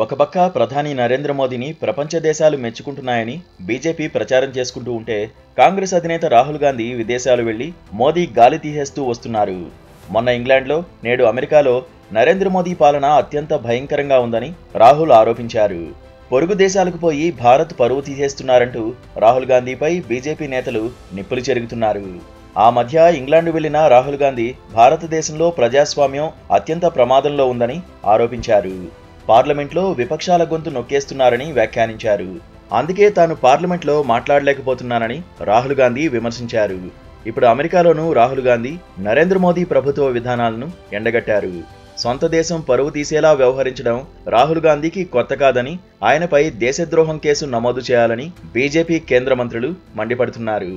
ఒక పక్క ప్రధాని నరేంద్ర మోదీని ప్రపంచ దేశాలు మెచ్చుకుంటున్నాయని బీజేపీ ప్రచారం చేసుకుంటూ ఉంటే కాంగ్రెస్ అధినేత రాహుల్ గాంధీ విదేశాలు వెళ్లి మోదీ గాలి తీసేస్తూ వస్తున్నారు మొన్న ఇంగ్లాండ్లో నేడు అమెరికాలో నరేంద్ర మోదీ పాలన అత్యంత భయంకరంగా ఉందని రాహుల్ ఆరోపించారు పొరుగు దేశాలకు పోయి భారత్ పరువు తీసేస్తున్నారంటూ రాహుల్ గాంధీపై బీజేపీ నేతలు నిప్పులు చెరుగుతున్నారు ఆ మధ్య ఇంగ్లాండ్ వెళ్లిన రాహుల్ గాంధీ భారతదేశంలో ప్రజాస్వామ్యం అత్యంత ప్రమాదంలో ఉందని ఆరోపించారు పార్లమెంట్లో విపక్షాల గొంతు నొక్కేస్తున్నారని వ్యాఖ్యానించారు అందుకే తాను పార్లమెంట్లో మాట్లాడలేకపోతున్నానని రాహుల్ గాంధీ విమర్శించారు ఇప్పుడు అమెరికాలోనూ రాహుల్ గాంధీ నరేంద్ర మోదీ ప్రభుత్వ విధానాలను ఎండగట్టారు సొంత దేశం పరువు తీసేలా వ్యవహరించడం రాహుల్ గాంధీకి కొత్త కాదని ఆయనపై దేశద్రోహం కేసు నమోదు చేయాలని బీజేపీ కేంద్ర మంత్రులు మండిపడుతున్నారు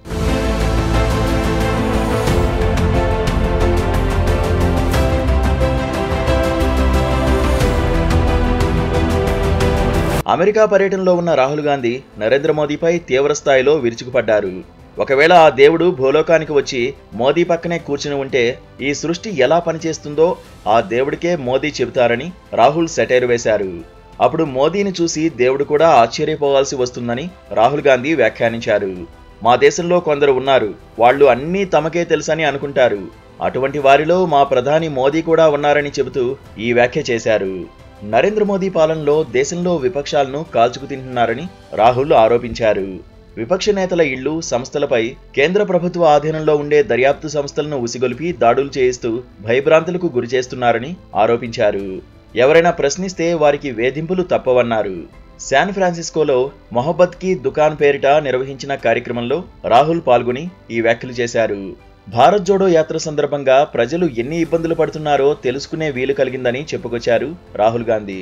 అమెరికా పర్యటనలో ఉన్న రాహుల్ గాంధీ నరేంద్ర మోదీపై తీవ్ర స్థాయిలో విరుచుకుపడ్డారు ఒకవేళ ఆ దేవుడు భూలోకానికి వచ్చి మోదీ పక్కనే కూర్చుని ఉంటే ఈ సృష్టి ఎలా పనిచేస్తుందో ఆ దేవుడికే మోదీ చెబుతారని రాహుల్ సెటైర్ వేశారు అప్పుడు మోదీని చూసి దేవుడు కూడా ఆశ్చర్యపోవాల్సి వస్తుందని రాహుల్ గాంధీ వ్యాఖ్యానించారు మా దేశంలో కొందరు ఉన్నారు వాళ్ళు అన్నీ తమకే తెలుసని అనుకుంటారు అటువంటి వారిలో మా ప్రధాని మోదీ కూడా ఉన్నారని చెబుతూ ఈ వ్యాఖ్య చేశారు నరేంద్ర మోదీ పాలనలో దేశంలో విపక్షాలను కాల్చుకు తింటున్నారని రాహుల్ ఆరోపించారు విపక్ష నేతల ఇళ్లు సంస్థలపై కేంద్ర ప్రభుత్వ ఆధీనంలో ఉండే దర్యాప్తు సంస్థలను ఉసిగొలిపి దాడులు చేయిస్తూ భయభ్రాంతులకు గురి చేస్తున్నారని ఆరోపించారు ఎవరైనా ప్రశ్నిస్తే వారికి వేధింపులు తప్పవన్నారు శాన్ ఫ్రాన్సిస్కోలో మొహబ్బత్ కి దుకాన్ పేరిట నిర్వహించిన కార్యక్రమంలో రాహుల్ పాల్గొని ఈ వ్యాఖ్యలు చేశారు భారత్ జోడో యాత్ర సందర్భంగా ప్రజలు ఎన్ని ఇబ్బందులు పడుతున్నారో తెలుసుకునే వీలు కలిగిందని చెప్పుకొచ్చారు రాహుల్ గాంధీ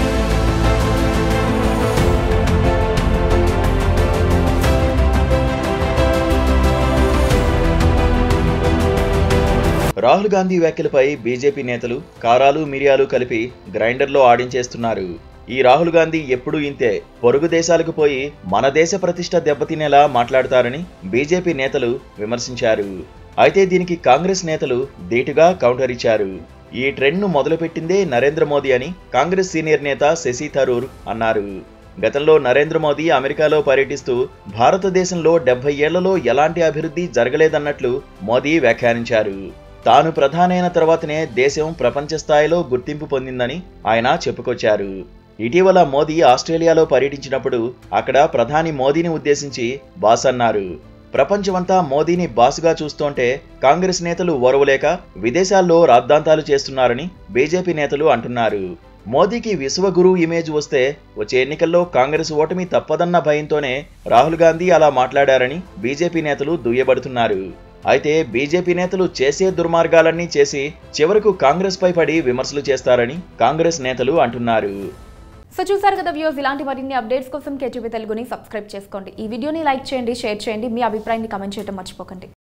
రాహుల్ గాంధీ వ్యాఖ్యలపై బీజేపీ నేతలు కారాలు మిరియాలు కలిపి గ్రైండర్లో ఆడించేస్తున్నారు ఈ రాహుల్ గాంధీ ఎప్పుడూ ఇంతే పొరుగు దేశాలకు పోయి మన దేశ ప్రతిష్ట దెబ్బతినేలా మాట్లాడతారని బీజేపీ నేతలు విమర్శించారు అయితే దీనికి కాంగ్రెస్ నేతలు ధీటుగా కౌంటర్ ఇచ్చారు ఈ ట్రెండ్ను మొదలుపెట్టిందే నరేంద్ర మోదీ అని కాంగ్రెస్ సీనియర్ నేత శశి థరూర్ అన్నారు గతంలో నరేంద్ర మోదీ అమెరికాలో పర్యటిస్తూ భారతదేశంలో డెబ్బై ఏళ్లలో ఎలాంటి అభివృద్ధి జరగలేదన్నట్లు మోదీ వ్యాఖ్యానించారు తాను ప్రధానైన తర్వాతనే దేశం ప్రపంచ స్థాయిలో గుర్తింపు పొందిందని ఆయన చెప్పుకొచ్చారు ఇటీవల మోదీ ఆస్ట్రేలియాలో పర్యటించినప్పుడు అక్కడ ప్రధాని మోదీని ఉద్దేశించి బాస్ అన్నారు ప్రపంచమంతా మోదీని బాసుగా చూస్తోంటే కాంగ్రెస్ నేతలు ఓరవలేక విదేశాల్లో రాద్ధాంతాలు చేస్తున్నారని బీజేపీ నేతలు అంటున్నారు మోదీకి విశ్వగురు ఇమేజ్ వస్తే వచ్చే ఎన్నికల్లో కాంగ్రెస్ ఓటమి తప్పదన్న భయంతోనే రాహుల్ గాంధీ అలా మాట్లాడారని బీజేపీ నేతలు దుయ్యబడుతున్నారు అయితే బీజేపీ నేతలు చేసే దుర్మార్గాలన్నీ చేసి చివరకు కాంగ్రెస్ పై పడి విమర్శలు చేస్తారని కాంగ్రెస్ నేతలు అంటున్నారు సో చూసారు కదా వ్యూస్ ఇలాంటి మరిన్ని అప్డేట్స్ కోసం కేటీవీ తెలుగుని సబ్స్క్రైబ్ చేసుకోండి ఈ వీడియోని లైక్ చేయండి షేర్ చేయండి మీ అభిప్రాయాన్ని కమెంట్ చేయడం మర్చిపోకండి